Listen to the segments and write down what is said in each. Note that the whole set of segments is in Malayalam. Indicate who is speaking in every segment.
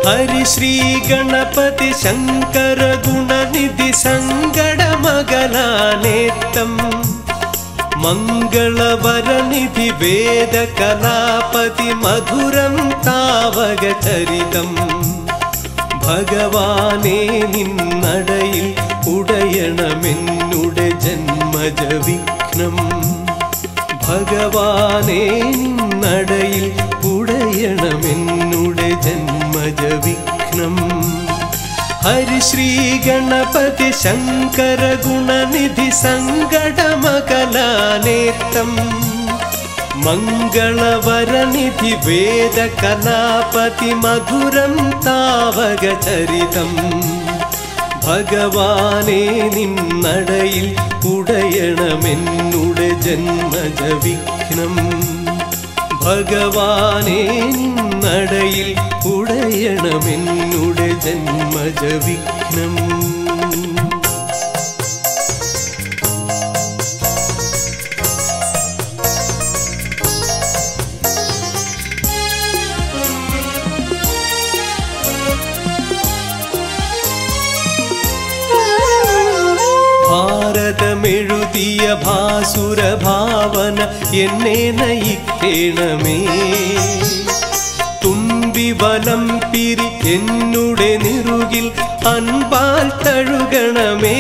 Speaker 1: ഹരിശ്രീ ഗണപതി ശങ്കര ഗുണനിധി സങ്കടമകലാനേത്തം മംഗളവരനിധി വേദകലാപതി മധുരം താവക ചരിതം ഭഗവാനേ നിന്നടയിൽ ഉടയണമെന്നുടെ ജന്മജ വിഘ്നം ഭഗവാനേ നിന്നടയിൽ ഉടയണമെന്നുടെ ജന്മജ വിഘ്നം ഹരിശ്രീ ഗണപതി ശങ്കര ഗുണനിധി സങ്കടമകലാനേത്തം മംഗളവരനിധി വേദകലാപതി മധുരം താവക ചരിതം ഭഗവാനേ നിന്നടയിൽ ഉടയണമെന്നുടെ ജന്മജ വിഘ്നം ഭഗവാനേ നിന്നടയിൽ ഉടയണമെന്നുടെ ജന്മജ വിഘ്നം ഭാരതമെഴുതിയ ഭാസുര ഭാവന എന്നെ നയിക്കേണമേ തുമ്പി വലം പിരി എന്നുടെ നിറുകിൽ അൻപാൽ തഴുകണമേ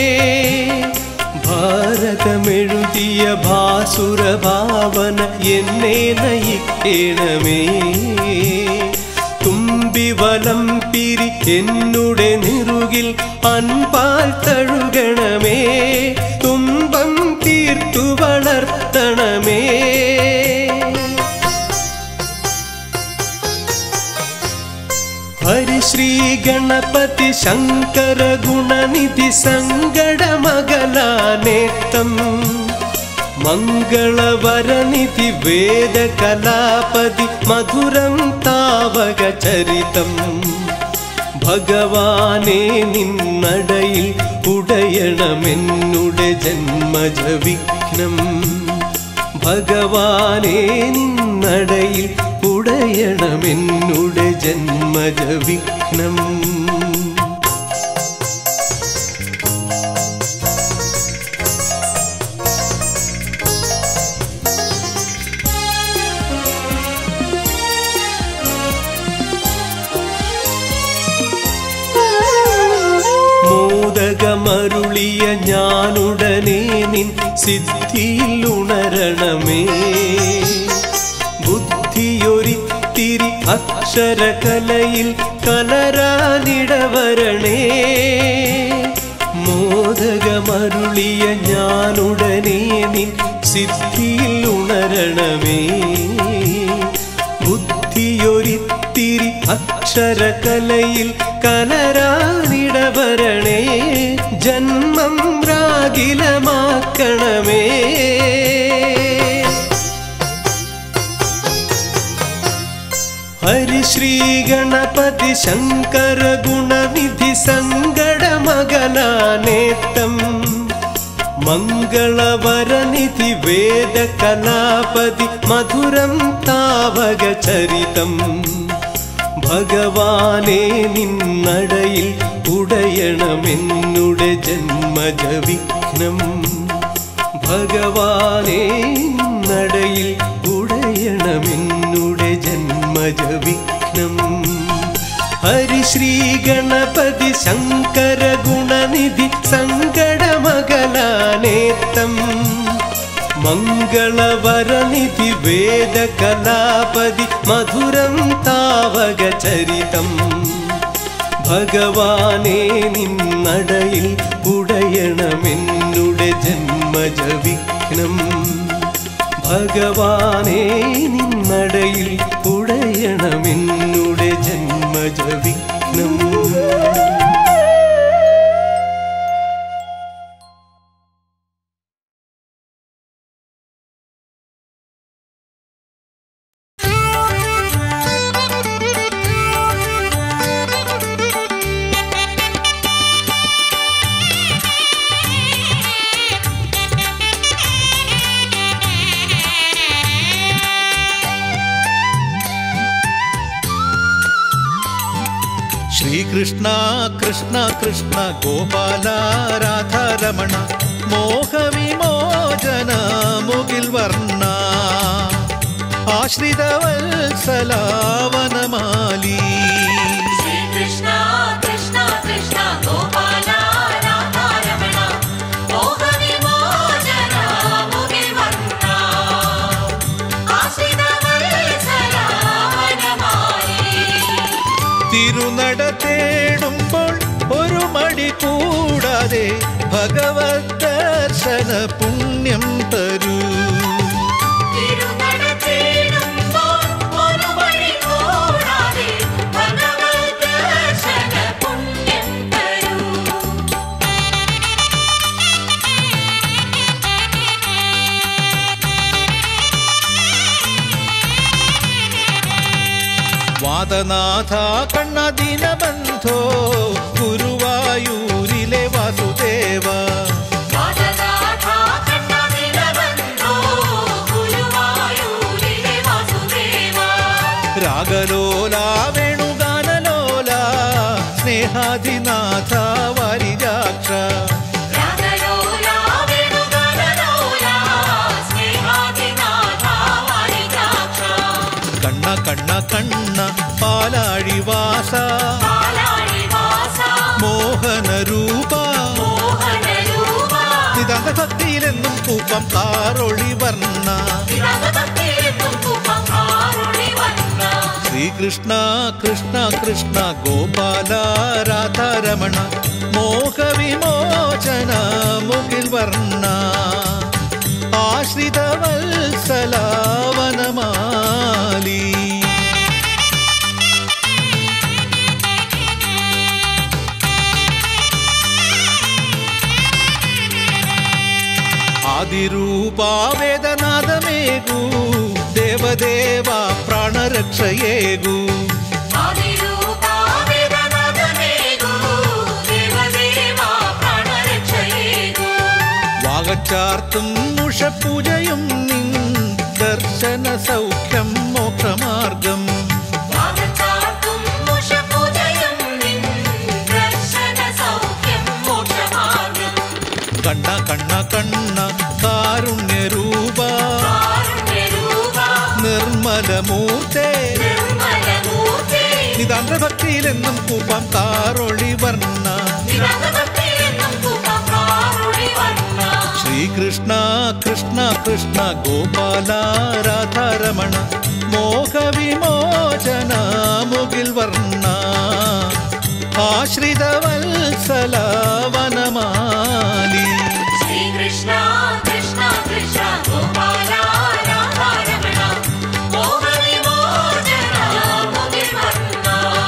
Speaker 1: ഭാരതമെഴുതിയ ഭാസുര ഭാവന എന്നെ നയിക്കേണമേ തുമ്പി വലം പിരി എന്നുടെ നിറുകിൽ അൻപാൽ തഴുകണമേ തുമ്പം തീർത്തു വളർത്തണമേ ഹരിശ്രീ ഗണപതി ശങ്കര ഗുണനിധി സങ്കടമകലാനേത്തം മംഗളവരനിധി വേദകലാപതി മധുരം താവക ചരിതം ഭഗവാനേ നിന്നടയിൽ ഉടയണമെന്നുടെ ജന്മജ വിഘ്നം ഭഗവാനേ നിന്നടയിൽ ഉടയണമെന്നുടെ ജന്മജ വിഘ്നം മോദകമരുളിയ ഞാനുടനെ നിൻ സിദ്ധിയിൽ ഉണരണമേ ബുദ്ധിയൊരിത്തിരി അക്ഷരകലയിൽ കലരാനിടവരണേ മോദകമരുളിയ ഞാനുടനെ നിൻ സിദ്ധിയിൽ ഉണരണമേ ബുദ്ധിയൊരിത്തിരി അക്ഷരകലയിൽ കലരാനിടവരണേ ജന്മം രാഗിലമാക്കണമേ ഹരിശ്രീ ഗണപതി ശങ്കര ഗുണനിധി സങ്കടമകലാനേത്തം മംഗളവരനിധി വേദകലാപതി മധുരം താവക ചരിതം ഭഗവാനേ നിന്നടയിൽ ഉടയണമെന്നുടെ ജന്മജ വിഘ്നം ഭഗവാനേ നിന്നടയിൽ ഉടയണമെന്നുടെ ജന്മജ വിഘ്നം ഹരിശ്രീ ഗണപതി ശങ്കര ഗുണനിധി സങ്കടമകലാനേത്തം മംഗളവരനിധി വേദകലാപതി മധുരം താവക ചരിതം ഭഗവാനേ നിന്നടയിൽ ഉടയണമെന്നുടെ ജന്മജ വിഘ്നം ഭഗവാനേ നിന്നടയിൽ ഉടയണമെന്നുടെ ജന്മജ വിഘ്നം
Speaker 2: Thank you. ശ്രീകൃഷ്ണ കൃഷ്ണ കൃഷ്ണ ഗോപാല രാധാരമണ മോഹവിമോചന മുകിൽ വർണ്ണ ആശ്രിതവത്സലാവനമാലീ
Speaker 3: ശ്രീകൃഷ്ണ കൃഷ്ണ കൃഷ്ണ ഗോപാല രാധാരമണ മോഹവിമോചന മുകിൽ വർണ്ണ ആശ്രിതവത്സല വനമാലി
Speaker 2: തിരുനട തേടുമ്പോൾ ഒരു മടി കൂടാതെ ഭഗവത് ദർശന പുണ്യം തരൂ
Speaker 3: തിരുനട തേടുമ്പോൾ ഒരു വഴി കൂടാതെ ഭഗവത് ദർശന പുണ്യം തരൂ
Speaker 2: വാദനാഥ കണ്ണദീനബന്ധോ ഗുരുവായൂരിലെ വാസുദേവ
Speaker 3: വാദനാഥ കണ്ണദിനബന്ധോ ഗുരുവായൂരിലെ വാസുദേവ
Speaker 2: രാഗലോല വേണുഗാനലോല സ്നേഹാധിനാഥ വാരിജാക്ഷ
Speaker 3: രാഗലോല വേണുഗാനലോല സ്നേഹാധിനാഥ വാരിജാക്ഷ
Speaker 2: കണ്ണ കണ്ണ കണ്ണ പാലാഴിവാസ
Speaker 3: പാലാഴിവാസ
Speaker 2: മോഹനരൂപ
Speaker 3: മോഹനരൂപ
Speaker 2: നിതാന്ത ഭക്തിയിലെന്നും കൂപ്പം കാറൊളി വർണ്ണ
Speaker 3: വിരഹഭക്തിയെന്നും കുപ്പക്കാരുളി വന്ന
Speaker 2: ശ്രീകൃഷ്ണ കൃഷ്ണ കൃഷ്ണ ഗോപാല രാധാരമണ മോഹവിമോചന മുകിൽ വർണ്ണ ആശ്രിതവത്സലാവനമാലീ ആദിരൂപാവേദനാദമേകൂ ദേവദേവ പ്രാണരക്ഷയേകൂ
Speaker 3: ആദിരൂപാവേദനാദമേകൂ ദേവദേവാ പ്രാണരക്ഷയേകൂ
Speaker 2: വാഗച്ചാർത്തും ഉഷപൂജയും നിൻ ദർശന സൗഖ്യം മോക്ഷമാർഗം
Speaker 3: വാഗചാർത്തും ഉഷപൂജയും നിൻ ദർശന സൗഖ്യം മോക്ഷമാർഗം
Speaker 2: കണ്ണ കണ്ണ കണ്ണ കാരുണ്യരൂപ
Speaker 3: കാരുണ്യരൂപ
Speaker 2: നിർമ്മലമൂർത്തേ
Speaker 3: നിർമ്മലമൂർത്തി
Speaker 2: നിതാന്ത ഭക്തിയിലെന്നും കൂപ്പം കാറൊളി വർണ്ണ
Speaker 3: വിരഹഭക്തിയെന്നും കുപ്പക്കാരുളി വന്ന
Speaker 2: ശ്രീകൃഷ്ണ കൃഷ്ണ കൃഷ്ണ ഗോപാല രാധാരമണ മോഹവിമോചന മുകിൽ വർണ്ണ ആശ്രിതവത്സല വനമാലി
Speaker 3: ശ്രീകൃഷ്ണ കൃഷ്ണ കൃഷ്ണ ഗോപാല രാധാരമണ മോഹവിമോചന മുകിൽ വർണ്ണ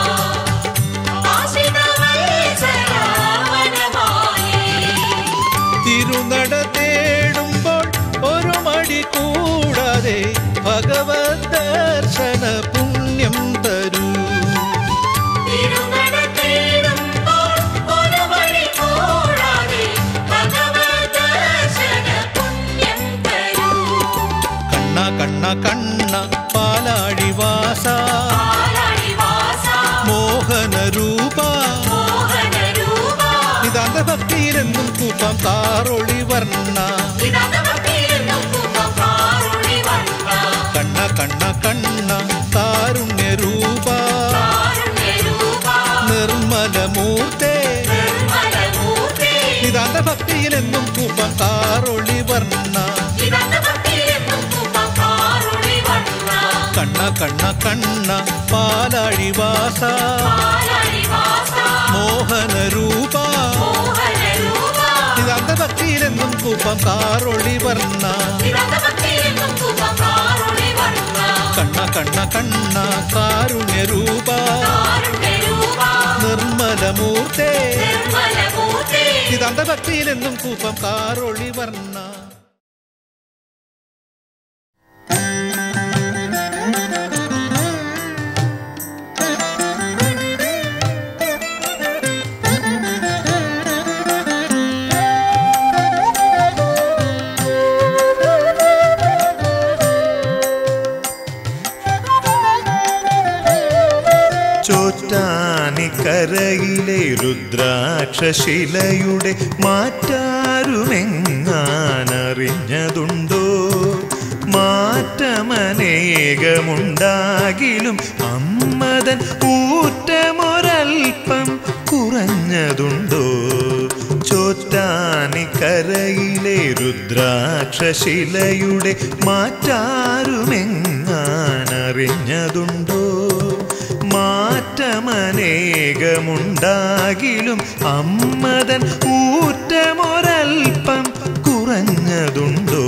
Speaker 3: ആശ്രിതവത്സല വനമാലി
Speaker 2: തിരുനട തേടുമ്പോൾ ഒരു മടി കൂടാതെ ഭഗവത് ദർശന പുണ്യം തരൂ
Speaker 3: തിരുനട തേടുമ്പോൾ ഒരു വഴി കൂടാതെ ഭഗവത് ദർശന പുണ്യം തരൂ
Speaker 2: കണ്ണ കണ്ണ കണ്ണ പാലാഴിവാസ
Speaker 3: പാലാഴിവാസ
Speaker 2: മോഹനരൂപ
Speaker 3: മോഹനരൂപ
Speaker 2: നിതാന്ത ഭക്തിയിലെന്നും കൂപ്പം കാറൊളി വർണ്ണ
Speaker 3: വിരഹഭക്തിയെന്നും കുപ്പക്കാരുളി വന്ന
Speaker 2: കണ്ണ കണ്ണ കണ്ണ കാരുണ്യരൂപ
Speaker 3: കാരുണ്യരൂപ
Speaker 2: നിർമ്മലമൂർത്തേ
Speaker 3: നിർമ്മലമൂർത്തി
Speaker 2: നിതാന്ത ഭക്തിയിലെന്നും കൂപ്പം കാറൊളി വർണ്ണ
Speaker 3: വിരഹഭക്തിയെന്നും കുപ്പക്കാരുളി വന്ന
Speaker 2: കണ്ണ കണ്ണ കണ്ണ പാലാഴിവാസ
Speaker 3: പാലാഴിവാസ
Speaker 2: മോഹനരൂപ
Speaker 3: മോഹനരൂപ
Speaker 2: നിതാന്ത ഭക്തിയിലെന്നും കൂപ്പം കാറൊളി വർണ്ണ
Speaker 3: വിരഹഭക്തിയെന്നും കുപ്പക്കാരുളി വന്ന
Speaker 2: കണ്ണ കണ്ണ കണ്ണ കാരുണ്യരൂപ
Speaker 3: കാരുണ്യരൂപ
Speaker 2: നിർമ്മലമൂർത്തേ
Speaker 3: നിർമ്മലമൂർത്തി
Speaker 2: നിതാന്ത ഭക്തിയിലെന്നും കൂപ്പം കാറൊളി വർണ്ണ
Speaker 4: ചോറ്റാനിക്കരയിലെ രുദ്രാക്ഷശിലയുടെ മാറ്റാരുമെങ്ങാനറിഞ്ഞതുണ്ടോ മാറ്റമനേകമുണ്ടാകിലും അമ്മതൻ ഊറ്റമൊരൽപ്പം കുറഞ്ഞതുണ്ടോ ചോറ്റാനിക്കരയിലെ രുദ്രാക്ഷശിലയുടെ മാറ്റാരുമെങ്ങാനറിഞ്ഞതുണ്ടോ മാറ്റമനേകമുണ്ടാകിലും അമ്മതൻ ഊറ്റമൊരൽപ്പം കുറഞ്ഞതുണ്ടോ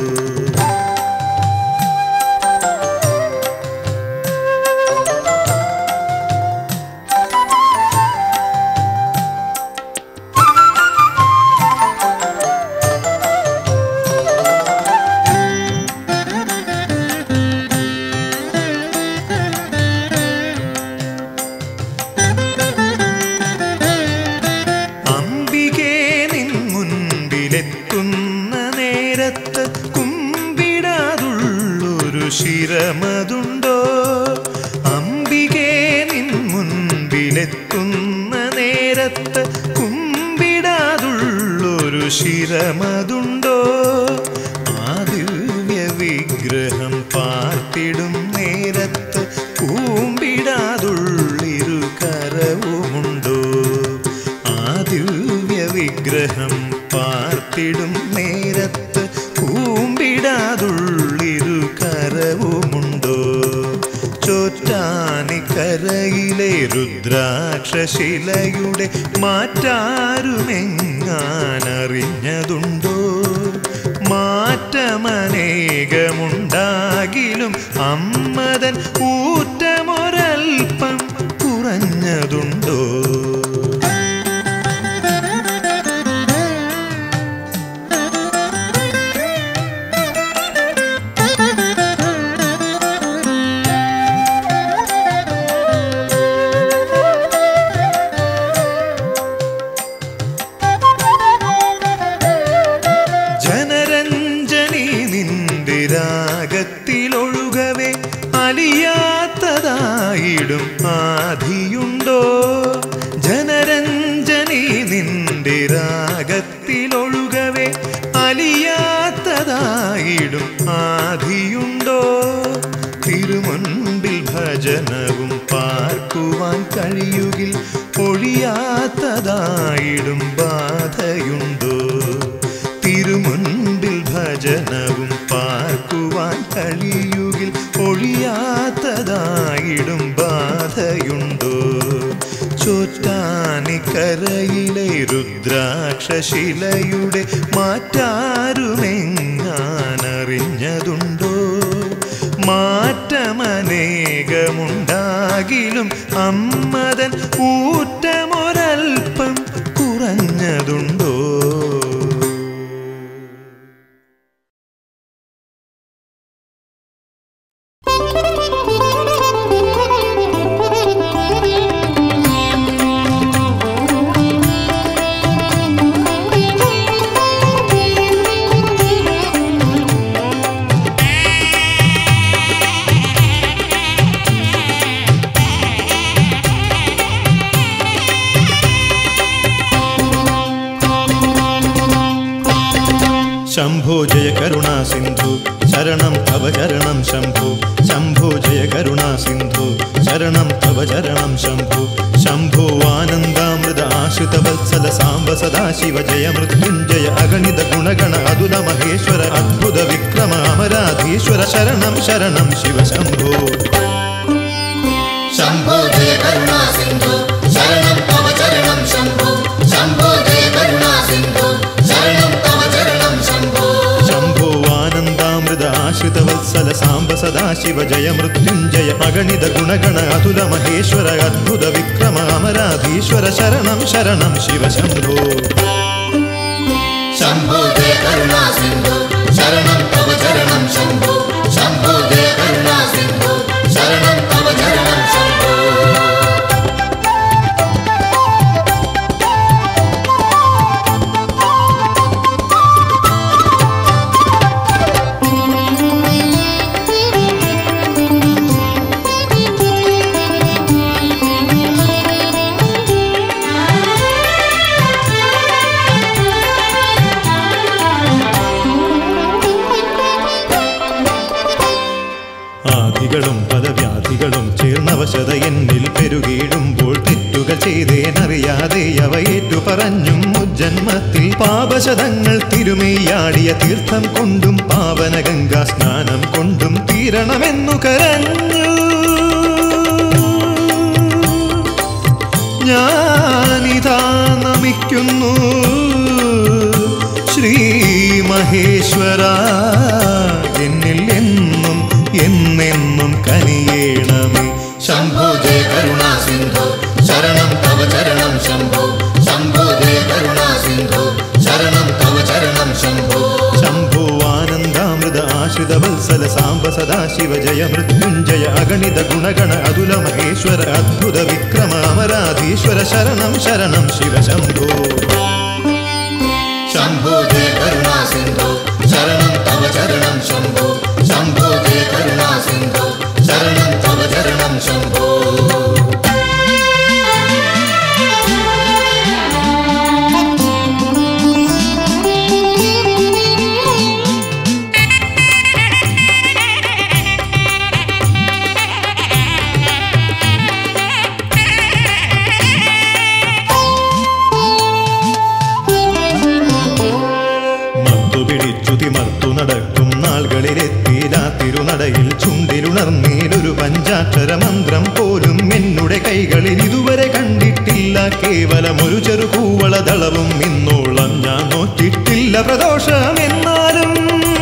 Speaker 4: അംബികേ നിൻ മുൻപിലെത്തുന്ന നേരത്ത് കുമ്പിടാതുള്ളൊരു ശിരമതുണ്ടോ അംബികേ നിൻ മുൻപിലെത്തുന്ന നേരത്ത് കുമ്പിടാതുള്ളൊരു ശിരമതുണ്ടോ ആ ദിവ്യ വിഗ്രഹം പാർത്തിടും നേരത്ത് കൂമ്പിടാതുള്ളിരു കരവുമുണ്ടോ ആ ദിവ്യ വിഗ്രഹം പാർത്തിടും നേരത്ത് കൂമ്പിടാതുള്ളിരു കരവുമുണ്ടോ ചോറ്റാനിക്കരയിലെ രുദ്രാക്ഷശിലയുടെ മാറ്റാരുമെങ്ങാനറിഞ്ഞതുണ്ടോ മാറ്റമനേകമുണ്ടാകിലും അമ്മതൻ ഊറ്റമൊരൽപ്പം കുറഞ്ഞതുണ്ടോ ജനരഞ്ജനി നിന്റെ രാഗത്തിലൊഴുകവേ അലിയാത്തതായിടും ആധിയുണ്ടോ ജനരഞ്ജനി നിന്റെ രാഗത്തിലൊഴുകവേ അലിയാത്തതായിടും ആധിയുണ്ടോ തിരുമുൻപിൽ ഭജനവും പാർക്കുവാൻ കഴിയുകിൽ ഒഴിയാത്തതായിടും ബാധയുണ്ടോ തിരുമുൻപിൽ ഭജനവും പാർക്കുവാൻ കഴിയുകിൽ ഒഴിയാത്തതായിടും ബാധയുണ്ടോ ചോറ്റാനിക്കരയിലെ രുദ്രാക്ഷശിലയുടെ മാറ്റാരുമെങ്ങാനറിഞ്ഞതുണ്ടോ മാറ്റമനേകമുണ്ടാകിലും അമ്മതൻ ഊറ്റമൊരൽപ്പം കുറഞ്ഞതുണ്ടോ ശംഭോ ജയ കരുണാ സിന്ധു ശരണം തവ ചരണം ശംഭു ശംഭോ ജയ കരുണാ സിന്ധു ശരണം തവ ചരണം ശംഭു ശംഭോ ആനന്ദാമൃത ആശ്രിത വത്സല സാംബ സദാശിവ ജയ മൃത്യുഞ്ജയ അഗണിത ഗുണഗണ അതുല മഹേശ്വര അദ്ഭുത വിക്രമ അമരാധീശ്വര ശരണം ശരണം ശിവ ശംഭോ
Speaker 5: शम्भो जय करुणा सिन्धु शरणं तव चरणं शम्भो शम्भो जय करुणा सिन्धु शरणं तव चरणं शम्भो
Speaker 4: ശംഭോ ആനന്ദാമൃത ആശ്രിത വത്സല സാംബ സദാശിവ ജയ മൃത്യുഞ്ജയ അഗണിത ഗുണഗണ അതുല മഹേശ്വര അദ്ഭുത വിക്രമ അമരാധീശ്വര ശരണം ശരണം ശിവ ശംഭോ
Speaker 5: शम्भो जय करुणा सिन्धु शरणं तव चरणं शम्भो शम्भो जय करुणा सिन्धु शरणं तव चरणं शम्भो
Speaker 4: ഉപാധികളും പദവ്യാധികളും ചേർന്നവശത എന്നിൽ പെരുകിയിടുമ്പോൾ തെറ്റുകൾ ചെയ്തേനറിയാതെ അവ ഏറ്റു പറഞ്ഞും മുജ്ജന്മത്തിൽ പാപശതങ്ങൾ തിരുമെയ്യാടിയ തീർത്ഥം കൊണ്ടും പാവന ഗംഗാ സ്നാനം കൊണ്ടും തീരണമെന്നു കരഞ്ഞു ഞാനിതാ നമിക്കുന്നു ശ്രീ മഹേശ്വര എന്നിൽ എന്നും എന്നെന്നും കനിയേണമേ
Speaker 5: शम्भो जय करुणा सिन्धु शरणं तव चरणं शम्भो शम्भो जय करुणा सिन्धु शरणं तव चरणं शम्भो
Speaker 4: ശംഭോ ആനന്ദാമൃത ആശ്രിത വത്സല സാംബ സദാശിവ ജയ മൃത്യുഞ്ജയ അഗണിത ഗുണഗണ അതുല മഹേശ്വര അദ്ഭുത വിക്രമ അമരാധീശ്വര ശരണം ശരണം ശിവ ശംഭോ
Speaker 5: शम्भो जय करुणा सिन्धु शरणं तव चरणं शम्भो शम्भो जय करुणा सिन्धु शरणं तव चरणं शम्भो
Speaker 4: മത്തു പിടിച്ചു തിമർത്തു നടക്കും നാളുകളിലെത്തിയിലാ തിരുനടയിൽ ചുണ്ടിലുണർന്നീലൊരു പഞ്ചാക്ഷര മന്ത്രം പോലും എന്നുടെ കൈകളിൽ ഇതുവരെ കണ്ടിട്ടില്ല കേവലം ഒരു ചെറു കൂവളദളവും ഇന്നോളം ഞാൻ നോക്കിയിട്ടില്ല പ്രദോഷം എന്നാലും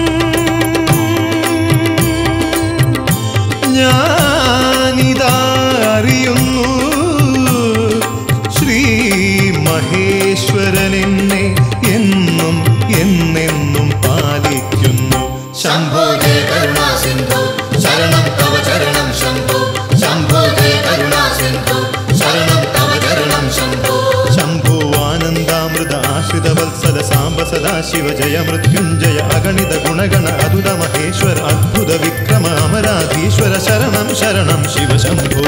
Speaker 4: ഞാനിതാ അറിയുന്നു ശ്രീ മഹേശ്വരൻ എന്നെ എന്നും എന്നെന്നും പാലിക്കുന്നു
Speaker 5: शम्भो जय करुणा सिन्धु शरणं तव चरणं शम्भो शम्भो जय करुणा सिन्धु शरणं तव चरणं शम्भो
Speaker 4: ശംഭോ ആനന്ദാമൃത ആശ്രിത വത്സല സാംബ സദാശിവ ജയ മൃത്യുഞ്ജയ അഗണിത ഗുണഗണ അതുല മഹേശ്വര അദ്ഭുത വിക്രമ അമരാധീശ്വര ശരണം ശരണം ശിവ ശംഭോ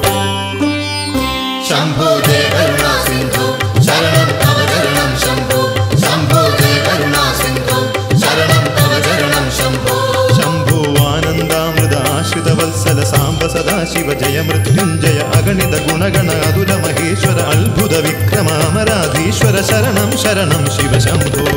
Speaker 5: शम्भो जय करुणा सिन्धु शरणं तव चरणं शम्भो शम्भो जय करुणा सिन्धु शरणं तव चरणं शम्भो
Speaker 4: ശംഭോ ആനന്ദാമൃത ആശ്രിത വത്സല സാംബ സദാശിവ ജയ മൃത്യുഞ്ജയ അഗണിത ഗുണഗണ അതുല മഹേശ്വര അത്ഭുത വിക്രമ അമരാധീശ്വര ശരണം ശരണം ശിവ ശംഭോ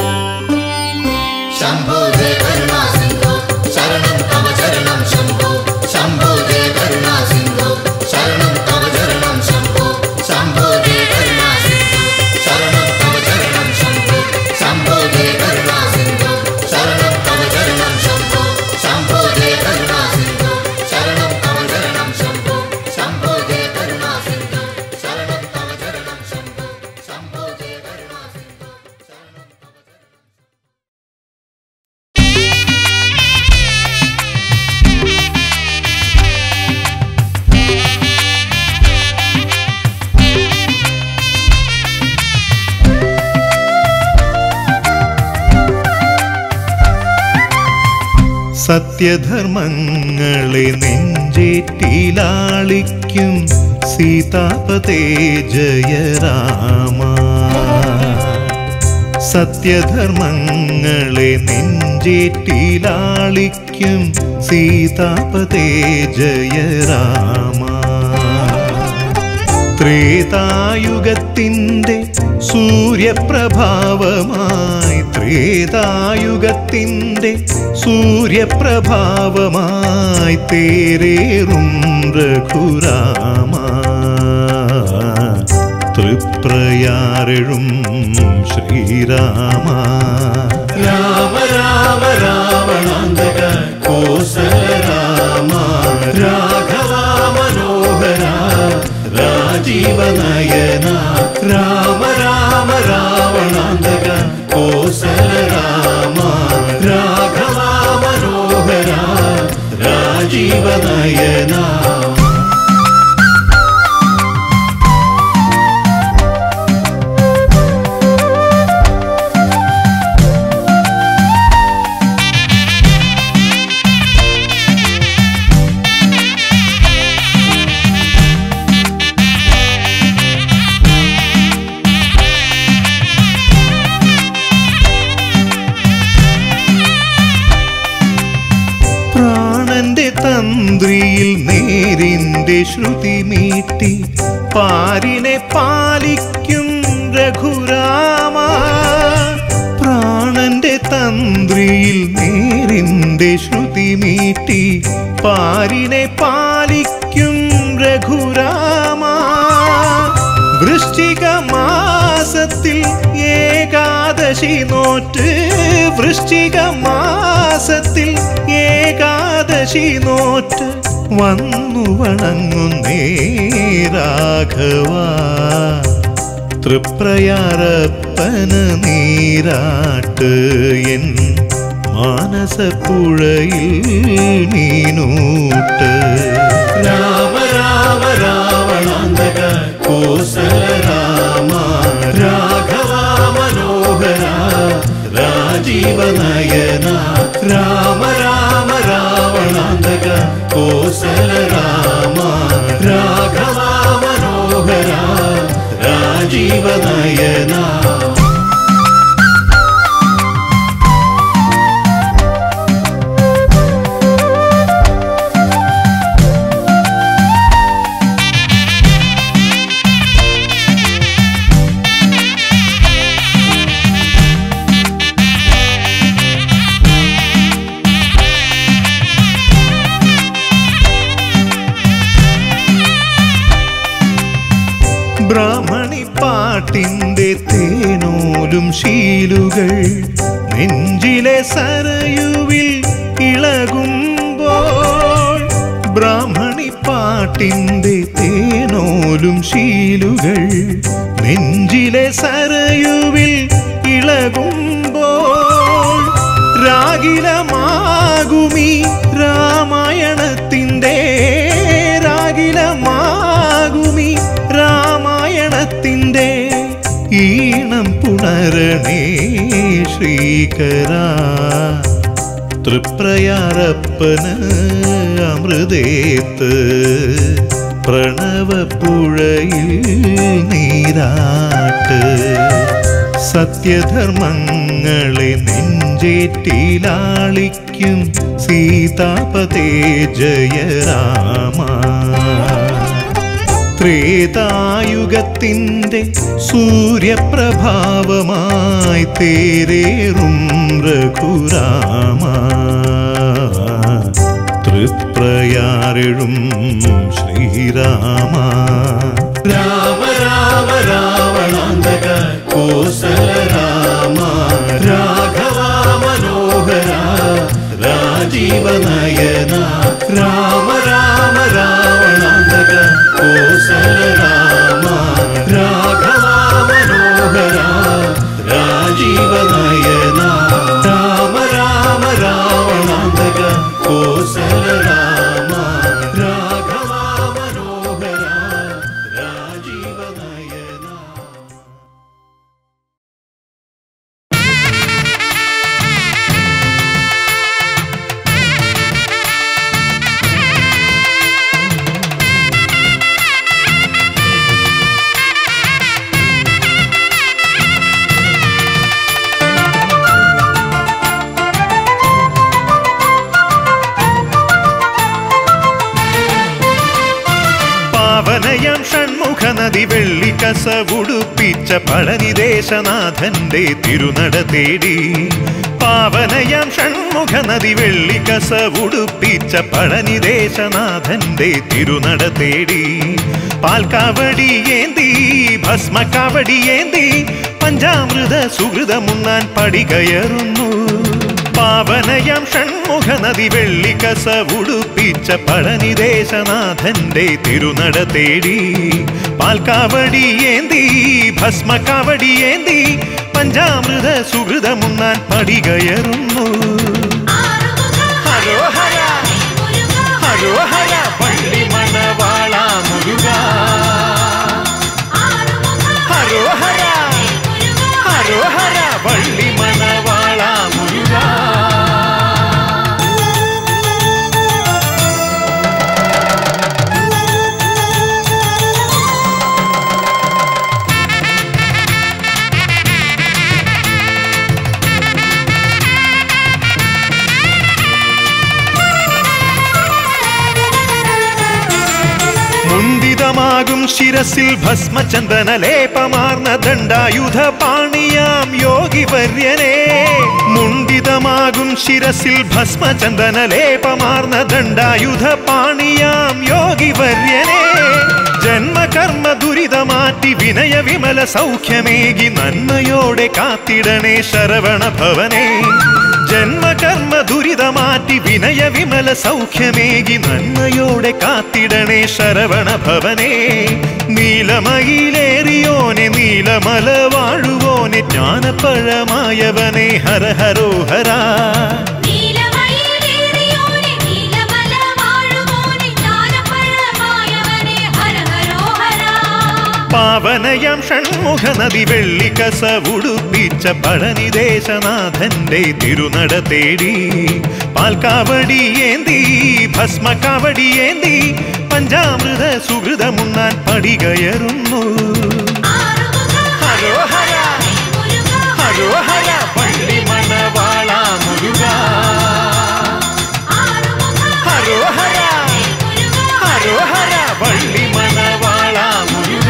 Speaker 5: शम्भो जय करुणा सिन्धु शरणं तव चरणं शम्भो शम्भो जय करुणा सिन्धु शरणं तव चरणं शम्भो शम्भो जय करुणा सिन्धु शरणं तव चरणं शम्भो शम्भो जय करुणा सिन्धु शरणं तव चरणं शम्भो शम्भो जय करुणा सिन्धु शरणं तव चरणं शम्भो शम्भो जय करुणा सिन्धु शरणं तव चरणं शम्भो शम्भो जय करुणा सिन्धु शरणं तव चरणं
Speaker 4: സത്യധർമ്മങ്ങളെ നെഞ്ചേറ്റിലാളിക്കും സീതാപതേ ജയ രാമ സത്യധർമ്മങ്ങളെ നെഞ്ചേറ്റിലാളിക്കും സീതാപതേ ജയ രാമ ത്രേതായുഗത്തിൻ്റെ സൂര്യപ്രഭാവമായി ത്രേതായുഗത്തിൻ്റെ സൂര്യപ്രഭാവമായി തേരേറും രഘുരാമ തൃപ്രയാരെഴും ശ്രീരാമ രാമ രാമ രാവണാന്തക കോസല രാമ രാഘവ മനോഹര രാജീവനയന രാമ രാമ രാവണാന്തക കോസല രാമ രാഘവ മനോഹര രാജീവനയന പ്രാണന്റെ തന്ത്രിയിൽ നേരിന്റെ ശ്രുതി മീട്ടി പാരിനെ പാലിക്കും രഘുരാമ പ്രാണന്റെ തന്ത്രിയിൽ നേരിന്റെ ശ്രുതി മീട്ടി പാരിനെ പാലിക്കും രഘുരാമ വൃശ്ചിക മാസത്തിൽ ഏകാദശി നോറ്റ് വൃശ്ചിക മാസത്തിൽ ഏകാദശി നോറ്റ് വന്നു വണങ്ങുന്നേ രാഘവ തൃപ്രയാറപ്പന് നീരാട്ട് എൻ മാനസപ്പുഴയിൽ നീനൂട്ട് രാമ രാമ രാവണാന്തക കോസല രാമ രാഘവ മനോഹര രാജീവ നയന രാമ രാമ രാവണാന്തക കോസല രാമ രാഘവ മനോഹര രാജീവ നയന ബ്രാഹ്മണി പാട്ടിന്റെ തേനോലും ശീലുകൾ നെഞ്ചിലെ സരയുവിൽ ഇളകുമ്പോൾ ബ്രാഹ്മണി പാട്ടിന്റെ തേനോലും ശീലുകൾ നെഞ്ചിലെ സരയുവിൽ ഇളകുമ്പോൾ രാഗിലമാകുമി രാമായണത്തിൻ്റെ രാഗിലമാകുമി രാമായണത്തിൻ്റെ ഈണം പുണരണേ ശ്രീകര തൃപ്രയാറപ്പന് അമൃതേത്ത് പ്രണവപ്പുഴയിൽ നീരാട്ട് സത്യധർമ്മങ്ങളെ നെഞ്ചേറ്റിലാളിക്കും സീതാപതേ ജയരാമ ത്രേതായുഗത്തിൻ്റെ സൂര്യപ്രഭാവമായി തേരേറും രഘുരാമ തൃപ്രയാറിഴും ശ്രീരാമ രാമ രാമ രാവണാന്തക കോസല രാമ രാഘവ മനോഹര രാജീവ നയന രാമ രാമ രാവണാന്തക കോസല രാമ രാഘവ മനോഹര രാജീവ നയന രാമ രാമ രാവണാന്തക കോസല രാമ രാഘവ മനോഹര രാജീവ നയന പാവനയം ഷൺമുഖ നദി വെള്ളിക്കസ ഉടുപ്പിച്ച പളനിദേശനാഥന്റെ തിരുനട തേടി പാവനയം ഷൺമുഖ നദി വെള്ളിക്കസ ഉടുപ്പിച്ച പളനിദേശനാഥന്റെ തിരുനട തേടി പാൽക്കാവടി ഏന്തി ഭസ്മക്കാവടി ഏന്തി പഞ്ചാമൃത സുഹൃതമുണ്ണാൻ പടി കയറുന്നു പാവനയം ഷൺമുഖ നദി വെള്ളിക്കസ ഉടുപ്പിച്ച പളനിദേശനാഥന്റെ തിരുനട തേടി പാൽക്കാവടി ഏന്തി ഭസ്മക്കാവടി ഏന്തി പഞ്ചാമൃത സുഹൃതമുണ്ണാൻ പടി കയറുന്നു ഹരോ ഹര ഹരോ ഹര പള്ളി മണവാള മുരുക ഹരോ ഹര ഹരോ ഹര പള്ളി മണവാള മുരുക മുണ്ടിതമാകും ശിരസിൽ ഭസ്മചന്ദന ലേപമാർന്ന ദണ്ഡായുധ പാണിയാം യോഗി വര്യനെ മുണ്ടിതമാകും ശിരസിൽ ഭസ്മചന്ദന ലേപമാർന്ന ദണ്ഡായുധ പാണിയാം യോഗി വര്യനെ ജന്മകർമ്മ ദുരിതമാറ്റി വിനയ വിമല സൗഖ്യമേകി നന്മയോടെ കാത്തിടണേ ശരവണ ഭവനെ ജന്മകർമ്മ ദുരിതമാറ്റി വിനയ വിമല സൗഖ്യമേകി നന്മയോടെ കാത്തിടണേ ശരവണ ഭവനെ നീലമയിലേറിയോനെ നീലമല വാഴുവോനെ ജ്ഞാനപ്പഴമായവനെ ഹര ഹരോ ഹരാ
Speaker 3: നീലമയിലേറിയോനെ നീലമല വാഴുമോനെ ജ്ഞാനപഴമായവനെ ഹര ഹരോ ഹരാ
Speaker 4: പാവനയം ഷൺമുഖ നദി വെള്ളിക്കസ ഉടുപ്പിച്ച പഴനിദേശനാഥന്റെ തിരുനട തേടി പാൽക്കാവടി ഏന്തി ഭസ്മക്കാവടി ഏന്തി പഞ്ചാമൃത സുഹൃതമുണ്ണാൻ പടികയറുന്നു
Speaker 3: ആറുമുഖ
Speaker 4: ഹരോ ഹര
Speaker 3: മുരുക
Speaker 4: ഹരോ ഹര പള്ളി മണവാള മുരുക
Speaker 3: ആറുമുഖ
Speaker 4: ഹരോ ഹര
Speaker 3: മുരുക
Speaker 4: ഹരോ ഹര പള്ളി മണവാള മുരുക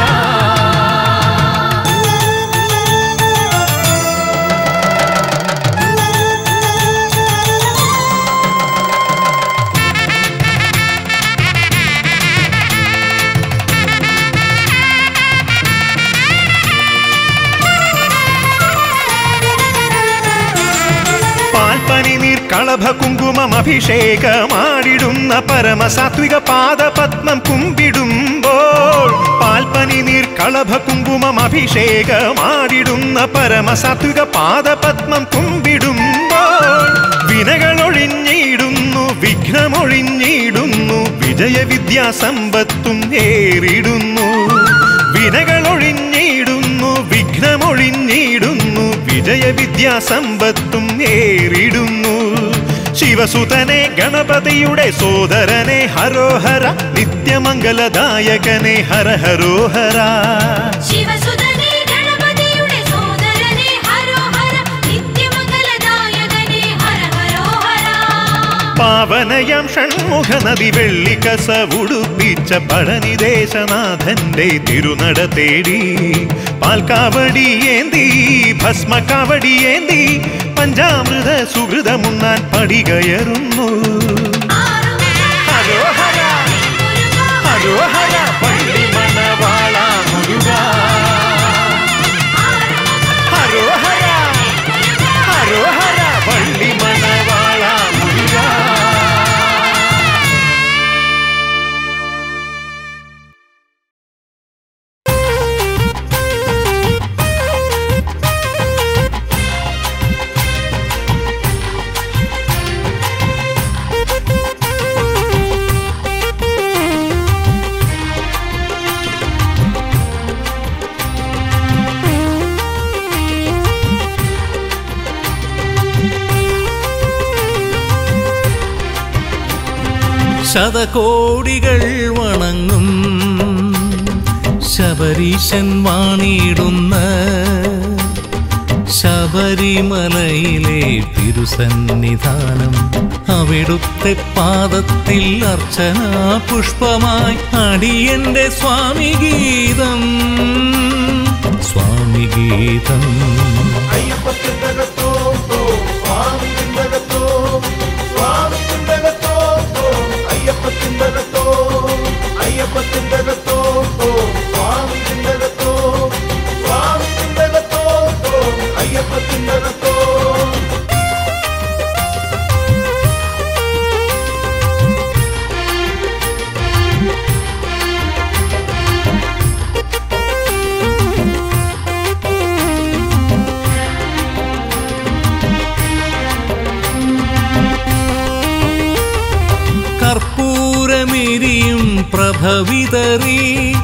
Speaker 4: പാൽപ്പനി നീർ കളഭ കുങ്കുമം അഭിഷേകമാടിടുന്ന പരമസാത്വിക പാദപത്മം കുമ്പിടുമ്പോൾ പാൽപ്പനി നീർ കളഭ കുങ്കുമം അഭിഷേകമാടിടുന്ന പരമസാത്വിക പാദപത്മം കുമ്പിടുമ്പോൾ വിനകളൊഴിഞ്ഞിടുന്നു വിഘ്നമൊഴിഞ്ഞിടുന്നു വിജയവിദ്യാസമ്പത്തും ഏറിടുന്നു വിനകളൊഴിഞ്ഞിടുന്നു വിഘ്നമൊഴിഞ്ഞിടുന്നു വിജയവിദ്യാസമ്പത്തും ഏറിടുന്നു ശിവസുതനെ ഗണപതിയുടെ സോദരനെ ഹരോഹര നിത്യമംഗലദായകനെ ഹര ഹരോഹര
Speaker 3: ശിവസുതനെ ഗണപതിയുടെ സോദരനെ ഹരോ ഹര നിത്യമംഗലദായകനെ ഹര ഹരോ ഹര
Speaker 4: പാവനയം ഷൺമുഖ നദി വെള്ളിക്കസ ഉടുപ്പിച്ച പഴനിദേശനാഥന്റെ തിരുനട തേടി പാൽക്കാവടി ഏന്തി ഭസ്മക്കാവടി ഏന്തി പഞ്ചാമൃത സുഹൃതമുണ്ണാൻ പടികയറുന്നു ഹരോ ഹര ഹരോ ഹര പള്ളി മണവാള മുരുക ഹരോ ഹര ഹരോ ഹര പള്ളി മണവാള മുരുക
Speaker 2: ശതകോടികൾ വണങ്ങും ശബരീശൻ വാണിടുന്ന ശബരിമലയിലെ തിരുസന്നിധാനം അവിടുത്തെ പാദത്തിൽ അർച്ചന പുഷ്പമായി അടിയന്റെ സ്വാമി ഗീതം സ്വാമി ഗീതം കർപ്പൂരമിരിയും പ്രഭവിതറി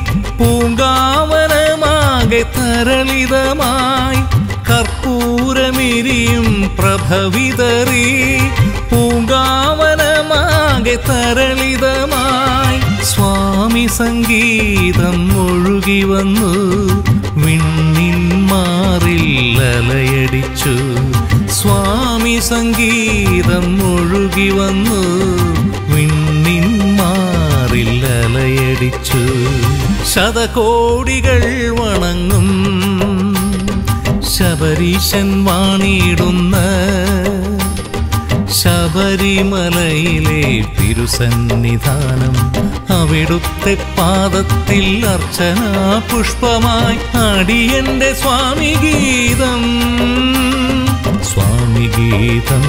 Speaker 2: പൂങ്കാവനമാകെ തരളിതമായി കർപ്പൂരമിരിയും പ്രഭവിതറി പൂങ്കാവനമാകെ തരളിതമായി സ്വാമി സംഗീതം ഒഴുകി വന്നു വിണ്ണിൻ മാറിൽ അലയടിച്ചു സ്വാമി സംഗീതം ഒഴുകി വന്നു വിണ്ണിൻ മാറിൽ അലയടിച്ചു
Speaker 6: ശതകോടികൾ വണങ്ങും ശബരീശൻ വാണിടുന്ന ശബരിമലയിലെ തിരുസന്നിധാനം അവിടുത്തെ പാദത്തിൽ അർച്ചന പുഷ്പമായി അടിയന്റെ സ്വാമി ഗീതം സ്വാമി ഗീതം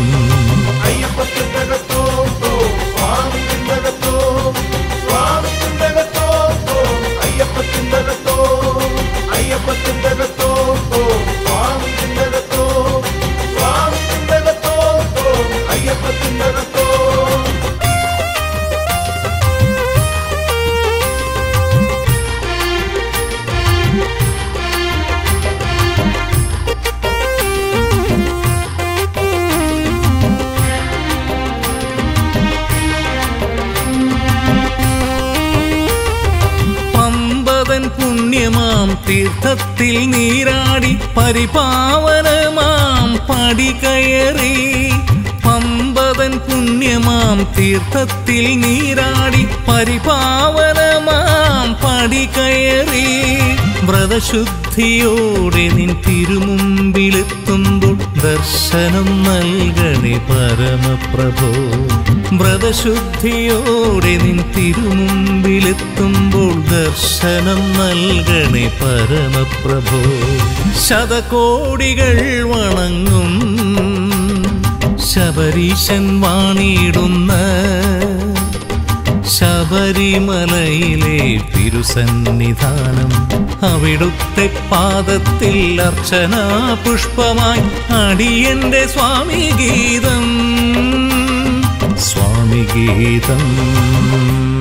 Speaker 6: പമ്പതൻ പുണ്യമാം തീർത്ഥത്തിൽ നീരാടി പരിപാവനമാം പടി കയറി പമ്പതൻ പുണ്യമാം തീർത്ഥത്തിൽ നീരാടി പരിപാവനമാം പടി കയറി വ്രതശുദ്ധിയോടെ നിൻ തിരുമുമ്പിലെത്തുമ്പോൾ ദർശനം നൽകണേ പരമപ്രഭോ വ്രതശുദ്ധിയോടെ നിൻ തിരുമുമ്പിലെത്തുമ്പോൾ ദർശനം നൽകണേ പരമപ്രഭോ ശതകോടികൾ വണങ്ങും ശബരീശൻ വാണിടുന്ന ശബരിമലയിലെ തിരുസന്നിധാനം അവിടുത്തെ പാദത്തിൽ അർച്ചന പുഷ്പമായി അടിയന്റെ സ്വാമി ഗീതം സ്വാമി ഗീതം